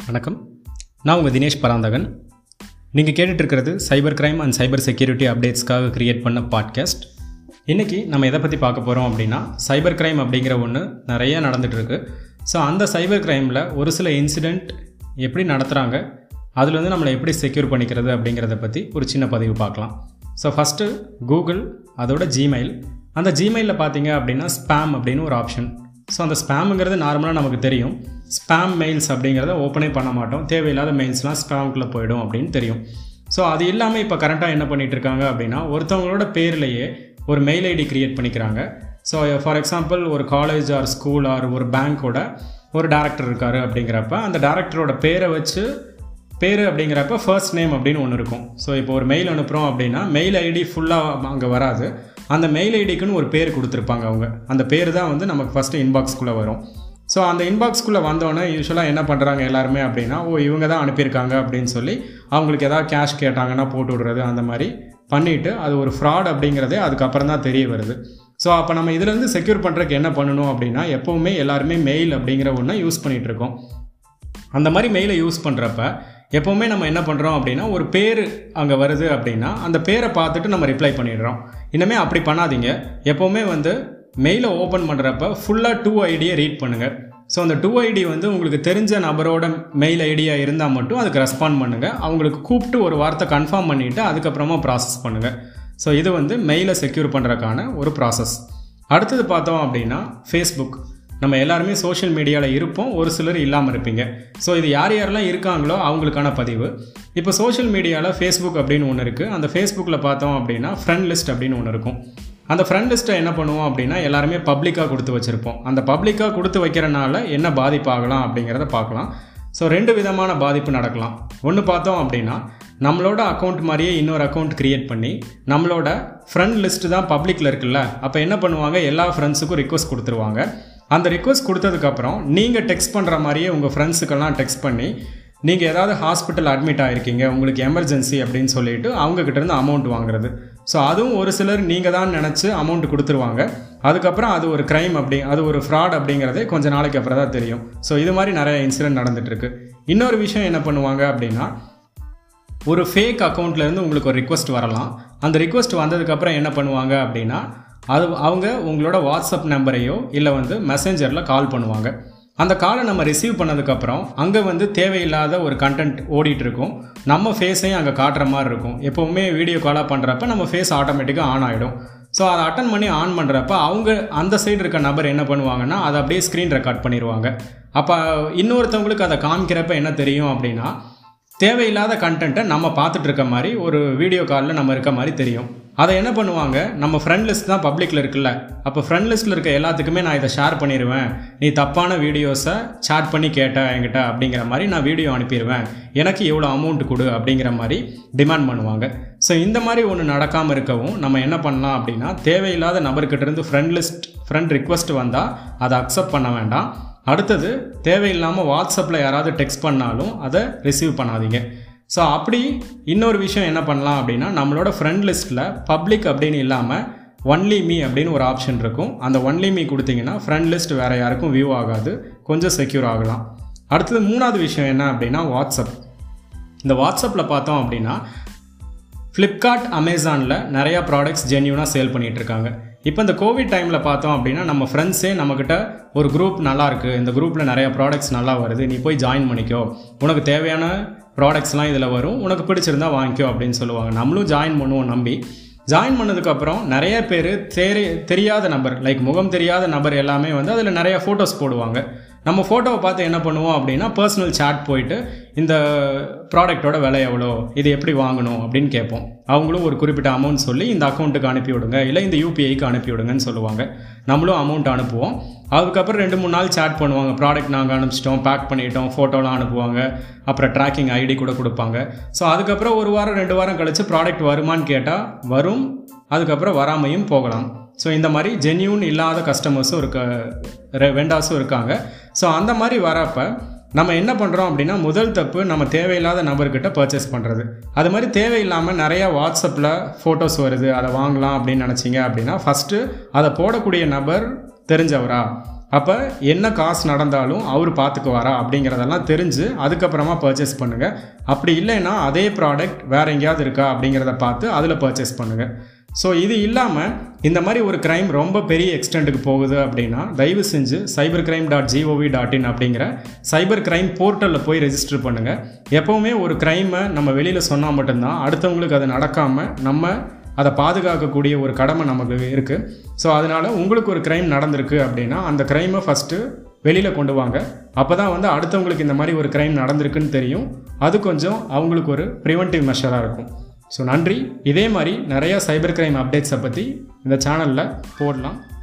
வணக்கம் நான் உங்கள் தினேஷ் பராந்தகன் நீங்கள் கேட்டுட்டு இருக்கிறது cyber crime and cyber security அப்டேட்ஸ்க்காக கிரியேட் பண்ண பாட்காஸ்ட் இன்றைக்கி நம்ம எதை பற்றி பார்க்க போகிறோம் அப்படின்னா சைபர் கிரைம் அப்படிங்கிற ஒன்று நிறைய நடந்துகிட்ருக்கு ஸோ அந்த சைபர் கிரைமில் ஒரு சில இன்சிடெண்ட் எப்படி நடத்துகிறாங்க அதில் வந்து நம்மளை எப்படி செக்யூர் பண்ணிக்கிறது அப்படிங்கிறத பற்றி ஒரு சின்ன பதிவு பார்க்கலாம் ஸோ ஃபஸ்ட்டு கூகுள் அதோட ஜிமெயில் அந்த ஜிமெயிலில் பார்த்தீங்க அப்படின்னா ஸ்பேம் அப்படின்னு ஒரு ஆப்ஷன் ஸோ அந்த ஸ்பேமுங்கிறது நார்மலாக நமக்கு தெரியும் ஸ்பேம் மெயில்ஸ் அப்படிங்கிறத ஓப்பனே பண்ண மாட்டோம் தேவையில்லாத மெயில்ஸ்லாம் ஸ்பேமுக்குள்ளே போயிடும் அப்படின்னு தெரியும் ஸோ அது இல்லாமல் இப்போ கரண்ட்டாக என்ன பண்ணிகிட்டு இருக்காங்க அப்படின்னா ஒருத்தவங்களோட பேர்லேயே ஒரு மெயில் ஐடி க்ரியேட் பண்ணிக்கிறாங்க ஸோ ஃபார் எக்ஸாம்பிள் ஒரு காலேஜ் ஆர் ஸ்கூல் ஆர் ஒரு பேங்க்கோட ஒரு டேரக்டர் இருக்கார் அப்படிங்கிறப்ப அந்த டேரக்டரோட பேரை வச்சு பேர் அப்படிங்கிறப்ப ஃபர்ஸ்ட் நேம் அப்படின்னு ஒன்று இருக்கும் ஸோ இப்போ ஒரு மெயில் அனுப்புகிறோம் அப்படின்னா மெயில் ஐடி ஃபுல்லாக அங்கே வராது அந்த மெயில் ஐடிக்குன்னு ஒரு பேர் கொடுத்துருப்பாங்க அவங்க அந்த பேர் தான் வந்து நமக்கு ஃபஸ்ட்டு இன்பாக்ஸ்குள்ளே வரும் ஸோ அந்த இன்பாக்ஸ்குள்ளே வந்தோடனே யூஸ்வலாக என்ன பண்ணுறாங்க எல்லாருமே அப்படின்னா ஓ இவங்க தான் அனுப்பியிருக்காங்க அப்படின்னு சொல்லி அவங்களுக்கு எதாவது கேஷ் கேட்டாங்கன்னா போட்டு விடுறது அந்த மாதிரி பண்ணிவிட்டு அது ஒரு ஃப்ராட் அப்படிங்கிறதே அதுக்கப்புறம் தான் தெரிய வருது ஸோ அப்போ நம்ம இதுலேருந்து செக்யூர் பண்ணுறதுக்கு என்ன பண்ணணும் அப்படின்னா எப்போவுமே எல்லாருமே மெயில் அப்படிங்கிற ஒன்றை யூஸ் பண்ணிகிட்ருக்கோம் அந்த மாதிரி மெயிலை யூஸ் பண்ணுறப்ப எப்போவுமே நம்ம என்ன பண்ணுறோம் அப்படின்னா ஒரு பேர் அங்கே வருது அப்படின்னா அந்த பேரை பார்த்துட்டு நம்ம ரிப்ளை பண்ணிடுறோம் இன்னுமே அப்படி பண்ணாதீங்க எப்போவுமே வந்து மெயிலை ஓப்பன் பண்ணுறப்ப ஃபுல்லாக டூ ஐடியை ரீட் பண்ணுங்கள் ஸோ அந்த டூ ஐடி வந்து உங்களுக்கு தெரிஞ்ச நபரோட மெயில் ஐடியாக இருந்தால் மட்டும் அதுக்கு ரெஸ்பாண்ட் பண்ணுங்கள் அவங்களுக்கு கூப்பிட்டு ஒரு வார்த்தை கன்ஃபார்ம் பண்ணிவிட்டு அதுக்கப்புறமா ப்ராசஸ் பண்ணுங்கள் ஸோ இது வந்து மெயிலை செக்யூர் பண்ணுறதுக்கான ஒரு ப்ராசஸ் அடுத்தது பார்த்தோம் அப்படின்னா ஃபேஸ்புக் நம்ம எல்லாருமே சோஷியல் மீடியாவில் இருப்போம் ஒரு சிலர் இல்லாமல் இருப்பீங்க ஸோ இது யார் யாரெல்லாம் இருக்காங்களோ அவங்களுக்கான பதிவு இப்போ சோஷியல் மீடியாவில் ஃபேஸ்புக் அப்படின்னு ஒன்று இருக்குது அந்த ஃபேஸ்புக்கில் பார்த்தோம் அப்படின்னா ஃப்ரெண்ட் லிஸ்ட் அப்படின்னு ஒன்று இருக்கும் அந்த ஃப்ரெண்ட் லிஸ்ட்டை என்ன பண்ணுவோம் அப்படின்னா எல்லாருமே பப்ளிக்காக கொடுத்து வச்சுருப்போம் அந்த பப்ளிக்காக கொடுத்து வைக்கிறனால என்ன பாதிப்பு ஆகலாம் அப்படிங்கிறத பார்க்கலாம் ஸோ ரெண்டு விதமான பாதிப்பு நடக்கலாம் ஒன்று பார்த்தோம் அப்படின்னா நம்மளோட அக்கௌண்ட் மாதிரியே இன்னொரு அக்கௌண்ட் க்ரியேட் பண்ணி நம்மளோட ஃப்ரெண்ட் லிஸ்ட்டு தான் பப்ளிக்கில் இருக்குல்ல அப்போ என்ன பண்ணுவாங்க எல்லா ஃப்ரெண்ட்ஸுக்கும் ரிக்வஸ்ட் கொடுத்துருவாங்க அந்த ரிக்வஸ்ட் கொடுத்ததுக்கப்புறம் நீங்கள் டெக்ஸ்ட் பண்ணுற மாதிரியே உங்கள் ஃப்ரெண்ட்ஸுக்கெல்லாம் டெக்ஸ்ட் பண்ணி நீங்கள் ஏதாவது ஹாஸ்பிட்டல் அட்மிட் ஆகிருக்கீங்க உங்களுக்கு எமர்ஜென்சி அப்படின்னு சொல்லிட்டு அவங்கக்கிட்டேருந்து அமௌண்ட் வாங்குறது ஸோ அதுவும் ஒரு சிலர் நீங்கள் தான் நினச்சி அமௌண்ட் கொடுத்துருவாங்க அதுக்கப்புறம் அது ஒரு க்ரைம் அப்படி அது ஒரு ஃப்ராட் அப்படிங்கிறதே கொஞ்சம் நாளைக்கு அப்புறம் தான் தெரியும் ஸோ இது மாதிரி நிறைய இன்சிடென்ட் நடந்துகிட்ருக்கு இன்னொரு விஷயம் என்ன பண்ணுவாங்க அப்படின்னா ஒரு ஃபேக் அக்கௌண்ட்லேருந்து உங்களுக்கு ஒரு ரிக்வஸ்ட் வரலாம் அந்த ரிக்வஸ்ட் வந்ததுக்கப்புறம் என்ன பண்ணுவாங்க அப்படின்னா அது அவங்க உங்களோட வாட்ஸ்அப் நம்பரையோ இல்லை வந்து மெசேஞ்சரில் கால் பண்ணுவாங்க அந்த காலை நம்ம ரிசீவ் பண்ணதுக்கப்புறம் அங்கே வந்து தேவையில்லாத ஒரு கண்டென்ட் ஓடிட்டு இருக்கும் நம்ம ஃபேஸையும் அங்கே காட்டுற மாதிரி இருக்கும் எப்போவுமே வீடியோ காலாக பண்ணுறப்ப நம்ம ஃபேஸ் ஆட்டோமேட்டிக்காக ஆன் ஆகிடும் ஸோ அதை அட்டன் பண்ணி ஆன் பண்ணுறப்ப அவங்க அந்த சைடு இருக்க நபர் என்ன பண்ணுவாங்கன்னா அதை அப்படியே ஸ்க்ரீன் ரெக்கார்ட் பண்ணிடுவாங்க அப்போ இன்னொருத்தவங்களுக்கு அதை காமிக்கிறப்ப என்ன தெரியும் அப்படின்னா தேவையில்லாத கண்டென்ட்டை நம்ம பார்த்துட்டு இருக்க மாதிரி ஒரு வீடியோ காலில் நம்ம இருக்க மாதிரி தெரியும் அதை என்ன பண்ணுவாங்க நம்ம ஃப்ரெண்ட் லிஸ்ட் தான் பப்ளிக்கில் இருக்குல்ல அப்போ ஃப்ரெண்ட் லிஸ்ட்டில் இருக்க எல்லாத்துக்குமே நான் இதை ஷேர் பண்ணிடுவேன் நீ தப்பான வீடியோஸை சேட் பண்ணி கேட்ட என்கிட்ட அப்படிங்கிற மாதிரி நான் வீடியோ அனுப்பிடுவேன் எனக்கு எவ்வளோ அமௌண்ட் கொடு அப்படிங்கிற மாதிரி டிமாண்ட் பண்ணுவாங்க ஸோ இந்த மாதிரி ஒன்று நடக்காமல் இருக்கவும் நம்ம என்ன பண்ணலாம் அப்படின்னா தேவையில்லாத நபர்கிட்டேருந்து ஃப்ரெண்ட் லிஸ்ட் ஃப்ரெண்ட் ரிக்வஸ்ட் வந்தால் அதை அக்செப்ட் பண்ண வேண்டாம் அடுத்தது தேவையில்லாமல் வாட்ஸ்அப்பில் யாராவது டெக்ஸ்ட் பண்ணாலும் அதை ரிசீவ் பண்ணாதீங்க ஸோ அப்படி இன்னொரு விஷயம் என்ன பண்ணலாம் அப்படின்னா நம்மளோட ஃப்ரெண்ட் லிஸ்ட்டில் பப்ளிக் அப்படின்னு இல்லாமல் ஒன்லி மீ அப்படின்னு ஒரு ஆப்ஷன் இருக்கும் அந்த ஒன்லி மீ கொடுத்தீங்கன்னா ஃப்ரெண்ட் லிஸ்ட் வேறு யாருக்கும் வியூ ஆகாது கொஞ்சம் செக்யூர் ஆகலாம் அடுத்தது மூணாவது விஷயம் என்ன அப்படின்னா வாட்ஸ்அப் இந்த வாட்ஸ்அப்பில் பார்த்தோம் அப்படின்னா ஃப்ளிப்கார்ட் அமேசானில் நிறையா ப்ராடக்ட்ஸ் ஜென்யூனாக சேல் பண்ணிகிட்ருக்காங்க இப்போ இந்த கோவிட் டைமில் பார்த்தோம் அப்படின்னா நம்ம ஃப்ரெண்ட்ஸே நம்மக்கிட்ட ஒரு குரூப் நல்லா இருக்குது இந்த குரூப்பில் நிறைய ப்ராடக்ட்ஸ் நல்லா வருது நீ போய் ஜாயின் பண்ணிக்கோ உனக்கு தேவையான ப்ராடக்ட்ஸ்லாம் இதில் வரும் உனக்கு பிடிச்சிருந்தா வாங்கிக்கோ அப்படின்னு சொல்லுவாங்க நம்மளும் ஜாயின் பண்ணுவோம் நம்பி ஜாயின் பண்ணதுக்கப்புறம் நிறைய பேர் தெரி தெரியாத நபர் லைக் முகம் தெரியாத நபர் எல்லாமே வந்து அதில் நிறைய ஃபோட்டோஸ் போடுவாங்க நம்ம ஃபோட்டோவை பார்த்து என்ன பண்ணுவோம் அப்படின்னா பர்சனல் சாட் போயிட்டு இந்த ப்ராடக்டோட விலை எவ்வளோ இது எப்படி வாங்கணும் அப்படின்னு கேட்போம் அவங்களும் ஒரு குறிப்பிட்ட அமௌண்ட் சொல்லி இந்த அக்கௌண்ட்டுக்கு அனுப்பி விடுங்க இல்லை இந்த யூபிஐக்கு அனுப்பி விடுங்கன்னு சொல்லுவாங்க நம்மளும் அமௌண்ட் அனுப்புவோம் அதுக்கப்புறம் ரெண்டு மூணு நாள் சேட் பண்ணுவாங்க ப்ராடக்ட் நாங்கள் அனுப்பிச்சிட்டோம் பேக் பண்ணிட்டோம் ஃபோட்டோலாம் அனுப்புவாங்க அப்புறம் ட்ராக்கிங் ஐடி கூட கொடுப்பாங்க ஸோ அதுக்கப்புறம் ஒரு வாரம் ரெண்டு வாரம் கழித்து ப்ராடக்ட் வருமானு கேட்டால் வரும் அதுக்கப்புறம் வராமையும் போகலாம் ஸோ இந்த மாதிரி ஜென்யூன் இல்லாத கஸ்டமர்ஸும் இருக்க வெண்டாஸும் இருக்காங்க ஸோ அந்த மாதிரி வரப்போ நம்ம என்ன பண்ணுறோம் அப்படின்னா முதல் தப்பு நம்ம தேவையில்லாத நபர்கிட்ட பர்ச்சேஸ் பண்ணுறது அது மாதிரி தேவையில்லாமல் நிறையா வாட்ஸ்அப்பில் ஃபோட்டோஸ் வருது அதை வாங்கலாம் அப்படின்னு நினச்சிங்க அப்படின்னா ஃபஸ்ட்டு அதை போடக்கூடிய நபர் தெரிஞ்சவரா அப்போ என்ன காசு நடந்தாலும் அவர் பார்த்துக்குவாரா அப்படிங்கிறதெல்லாம் தெரிஞ்சு அதுக்கப்புறமா பர்ச்சேஸ் பண்ணுங்கள் அப்படி இல்லைன்னா அதே ப்ராடக்ட் வேறு எங்கேயாவது இருக்கா அப்படிங்கிறத பார்த்து அதில் பர்ச்சேஸ் பண்ணுங்கள் ஸோ இது இல்லாமல் இந்த மாதிரி ஒரு க்ரைம் ரொம்ப பெரிய எக்ஸ்டெண்ட்டுக்கு போகுது அப்படின்னா தயவு செஞ்சு cyber crime dot GOV dot in அப்படிங்கிற சைபர் கிரைம் போர்ட்டலில் போய் ரெஜிஸ்டர் பண்ணுங்கள் எப்போவுமே ஒரு க்ரைமை நம்ம வெளியில் சொன்னால் மட்டும்தான் அடுத்தவங்களுக்கு அது நடக்காமல் நம்ம அதை பாதுகாக்கக்கூடிய ஒரு கடமை நமக்கு இருக்குது ஸோ அதனால் உங்களுக்கு ஒரு க்ரைம் நடந்திருக்கு அப்படின்னா அந்த க்ரைமை ஃபஸ்ட்டு வெளியில் கொண்டு வாங்க அப்போ தான் வந்து அடுத்தவங்களுக்கு இந்த மாதிரி ஒரு க்ரைம் நடந்திருக்குன்னு தெரியும் அது கொஞ்சம் அவங்களுக்கு ஒரு ப்ரிவென்டிவ் மெஷராக இருக்கும் ஸோ நன்றி இதே மாதிரி நிறையா சைபர் கிரைம் அப்டேட்ஸை பற்றி இந்த சேனலில் போடலாம்